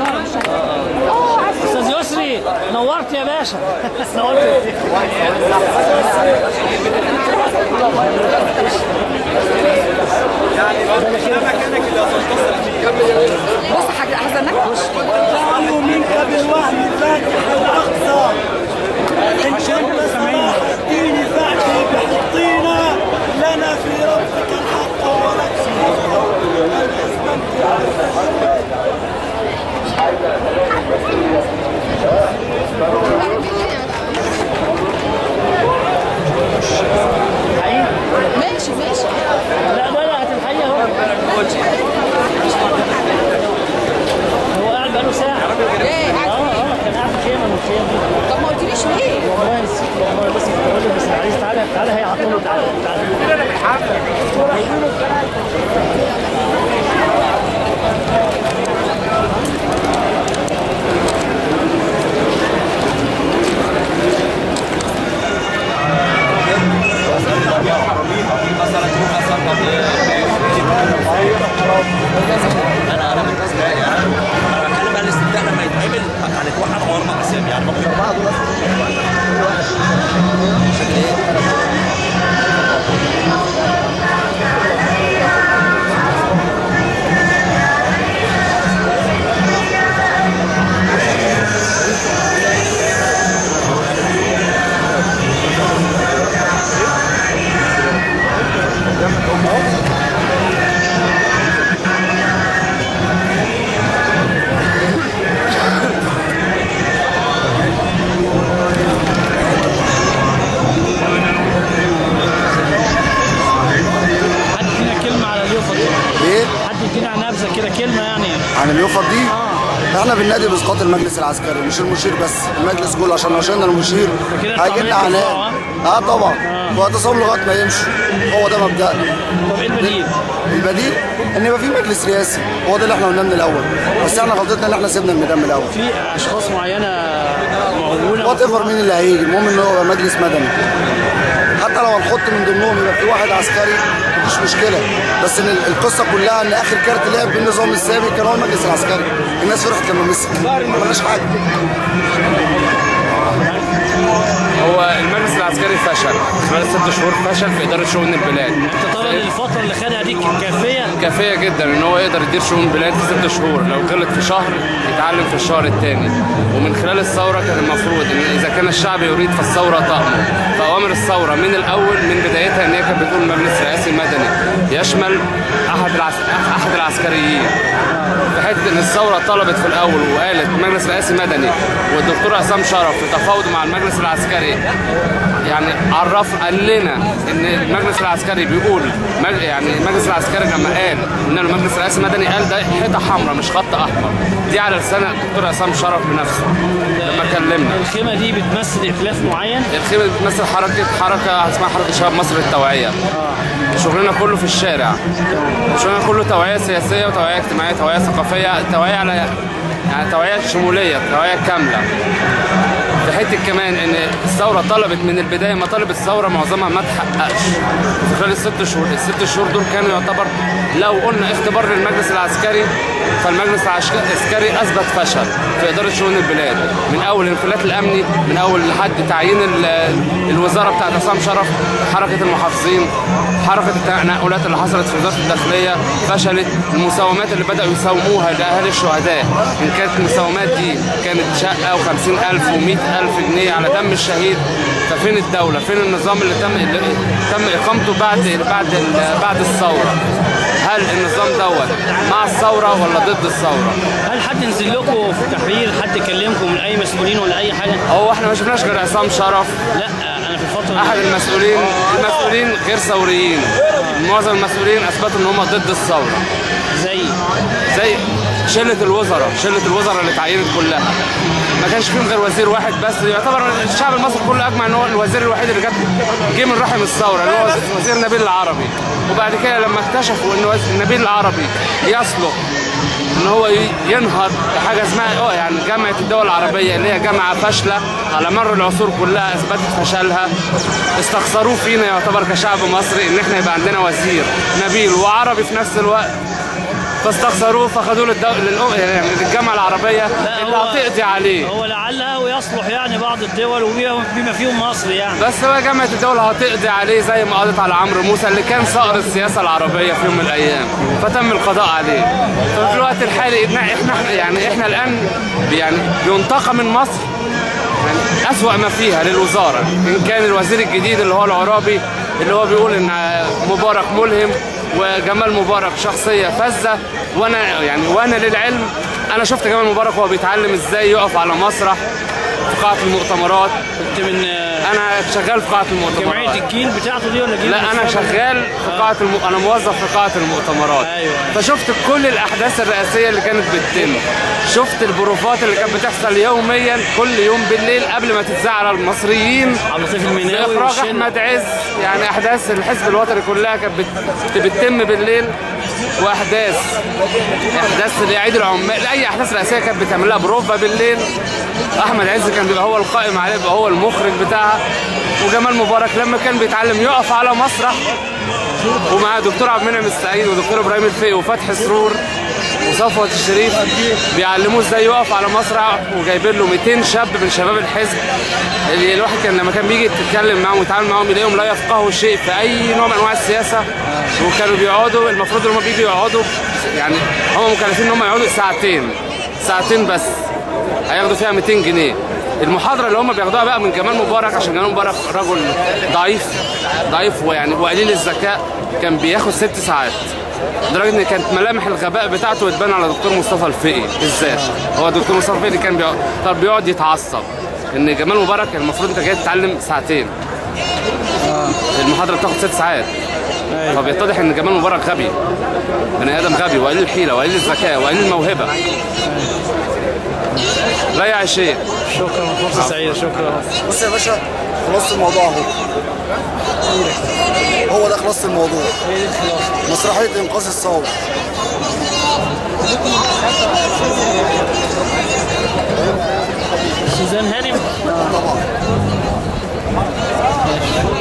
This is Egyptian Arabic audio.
استاذ يسري نورت يا باشا نورت يا شيخ. بص حاجه حزنك قالوا منك بالوهم فاتح الأقصى إن كنت سمعتني فأتي بحطينا لنا في ربك الحق ولك ماشي ماشي لا لا لا هتلحقيها اهو هو قاعد بقاله ساعة ايه اه قاعد اه كان قاعد في خيمة من الخيم طب ما قلتليش ليه والله نسيت والله بس بقول له بس عايز تعالى تعالى هي عطله تعالى تعالى انا انا بالنسبه لي يعني انا بتكلم عن الاستفتاء لما يتعمل هنتوحد على اربع اسامي يعني ممكن اربعه دول بشكل ايه؟ حد يدينا كلمة على اليوفط دي ايه حد يدينا نبذة كده كلمة يعني عن اليوفط دي احنا بننادي باسقاط المجلس العسكري مش المشير بس المجلس كله عشان لو شلنا المشير كده هيجي لنا الطعمية عناء بتطلع، اه طبعا واعتصام لغايه ما يمشي هو ده مبدأنا طب ايه البديل؟ البديل ان يبقى في مجلس رئاسي هو ده اللي احنا قلناه من الاول بس احنا غلطتنا ان احنا سيبنا الميدان من الاول في اشخاص معينة معونة وات ايفر مين اللي هيجي المهم ان هو يبقى مجلس مدني حتى لو هنحط من ضمنهم يبقى في واحد عسكري مفيش مشكله بس ان ال- القصه كلها ان اخر كارت لعب بالنظام السابق كان هو المجلس العسكري الناس فرحت لما مسك ما عملناش حاجه هو المجلس العسكري فشل خلال ست شهور فشل في اداره شؤون البلاد انت طبعا الفترة اللي خدها دي كافية كافيه جدا ان هو يقدر يدير شؤون البلاد في ست شهور لو غلط في شهر يتعلم في الشهر الثاني ومن خلال الثوره كان المفروض ان اذا كان الشعب يريد فالثوره تامر فاوامر الثوره من الاول من بدايتها ان هي كانت بتقول مجلس رئاسي مدني يشمل احد العس... احد العسكريين في حته ان الثوره طلبت في الاول وقالت مجلس رئاسي مدني والدكتور عصام شرف في تفاوض مع المجلس العسكري يعني عرف قال لنا ان المجلس العسكري بيقول مج... يعني المجلس العسكري لما قال ان المجلس الرئاسي مدني قال ده حيطه حمراء مش خط احمر دي على لسان الدكتور عصام شرف بنفسه لما كلمنا الخيمة دي بتمثل ائتلاف معين الخيمه بتمثل حركه حركه اسمها حركه شباب مصر التوعيه شغلنا كله في الشارع شغلنا كله توعيه سياسيه وتوعيه اجتماعيه توعيه ثقافيه توعيه على يعني توعيه شموليه توعيه كامله في حته كمان ان الثوره طلبت من البدايه مطالب الثوره معظمها ما تحققش في خلال الست شهور الست شهور دول كانوا يعتبر لو قلنا اختبار للمجلس العسكري فالمجلس العسكري اثبت فشل في اداره شؤون البلاد من اول الانفلات الامني من اول لحد تعيين ال- الوزاره بتاعت عصام شرف حركه المحافظين حركه التنقلات اللي حصلت في وزاره الداخليه فشلت المساومات اللي بداوا يساوموها لاهالي الشهداء ان كانت المساومات دي كانت شقه و50000 و100000 جنيه على دم الشهيد ففين الدوله فين النظام اللي تم اللي تم اقامته بعد بعد ال- بعد الثوره هل النظام دوت مع الثوره ولا ضد الثوره هل حد نزل لكم في التحرير حد كلمكم من اي مسؤولين ولا اي حاجة؟ هو احنا ما شفناش غير عصام شرف لا انا في الفترة احد دي المسؤولين المسؤولين غير ثوريين معظم المسؤولين اثبتوا ان هم ضد الثوره زي زي شله الوزراء شله الوزراء اللي اتعينت كلها ما كانش فيهم غير وزير واحد بس يعتبر الشعب المصري كله اجمع ان هو الوزير الوحيد اللي جت جه من رحم الثوره اللي هو وزير نبيل العربي وبعد كده لما اكتشفوا ان وز- نبيل العربي يصلح ان هو ي- ينهض بحاجه اسمها اه يعني جامعه الدول العربيه اللي هي جامعه فاشله على مر العصور كلها اثبتت فشلها استخسروه فينا يعتبر كشعب مصري ان احنا يبقى عندنا وزير نبيل وعربي في نفس الوقت فاستخسروه فخدوه للدو- للأم- يعني للجامعه العربيه اللي هو- هتقضي عليه هو لعله يصلح يعني بعض الدول وبما بما فيهم مصر يعني بس هو جامعة الدولة هتقضي عليه زي ما قضت على عمرو موسى اللي كان صقر السياسة العربية في يوم من الأيام فتم القضاء عليه ففي الوقت الحالي إحنا إحنا يعني إحنا الآن يعني بينتقى من مصر يعني أسوأ ما فيها للوزارة إن كان الوزير الجديد اللي هو العرابي اللي هو بيقول إن مبارك ملهم وجمال مبارك شخصية فذة وأنا يعني وأنا للعلم أنا شفت جمال مبارك وهو بيتعلم إزاي يقف على مسرح في قاعة المؤتمرات كنت من آه، انا شغال في قاعه المؤتمرات جمعيه الجيل بتاعته دي ولا جيل لا انا مستقبل؟ شغال في قاعه الم... انا موظف في قاعه المؤتمرات أيوة. فشفت كل الاحداث الرئاسيه اللي كانت بتتم شفت البروفات اللي كانت بتحصل يوميا كل يوم بالليل قبل ما تتذاع على المصريين عبد اللطيف المناوي باخراج والشلة. احمد عز يعني احداث الحزب الوطني كلها كانت بت... بتتم بالليل واحداث احداث لعيد العمال اي احداث رئاسيه كانت بتعمل لها بروفا بالليل احمد عز كان بيبقى هو القائم عليها بيبقى هو المخرج بتاعها وجمال مبارك لما كان بيتعلم يقف على مسرح ومع دكتور عبد المنعم السعيد ودكتور ابراهيم الفقي وفتحي سرور وصفوت الشريف بيعلموه ازاي يقف على مسرح وجايبين له 200 شاب من شباب الحزب اللي الواحد كان لما كان بيجي يتكلم معاهم ويتعامل معاهم يلاقيهم لا يفقهوا شيء في اي نوع من انواع السياسه وكانوا بيقعدوا المفروض ان هم بيجوا يقعدوا يعني هم مكلفين ان هم يقعدوا ساعتين ساعتين بس هياخدوا فيها 200 جنيه المحاضره اللي هم بياخدوها بقى من جمال مبارك عشان جمال مبارك رجل ضعيف ضعيف ويعني وقليل الذكاء كان بياخد ست ساعات لدرجه ان كانت ملامح الغباء بتاعته بتبان على دكتور مصطفى الفقي بالذات هو دكتور مصطفى الفقي كان بيقعد طب بيقعد يتعصب ان جمال مبارك المفروض انت جاي تتعلم ساعتين المحاضره بتاخد ست ساعات فبيتضح ان جمال مبارك غبي بني ادم غبي وقليل الحيله وقليل الذكاء وقليل الموهبه لا يا شيء شكرا فرصه سعيده شكرا بص يا باشا خلاص الموضوع اهو هو ده خلاص الموضوع مسرحية إنقاذ الثورة سوزان هانم طبعا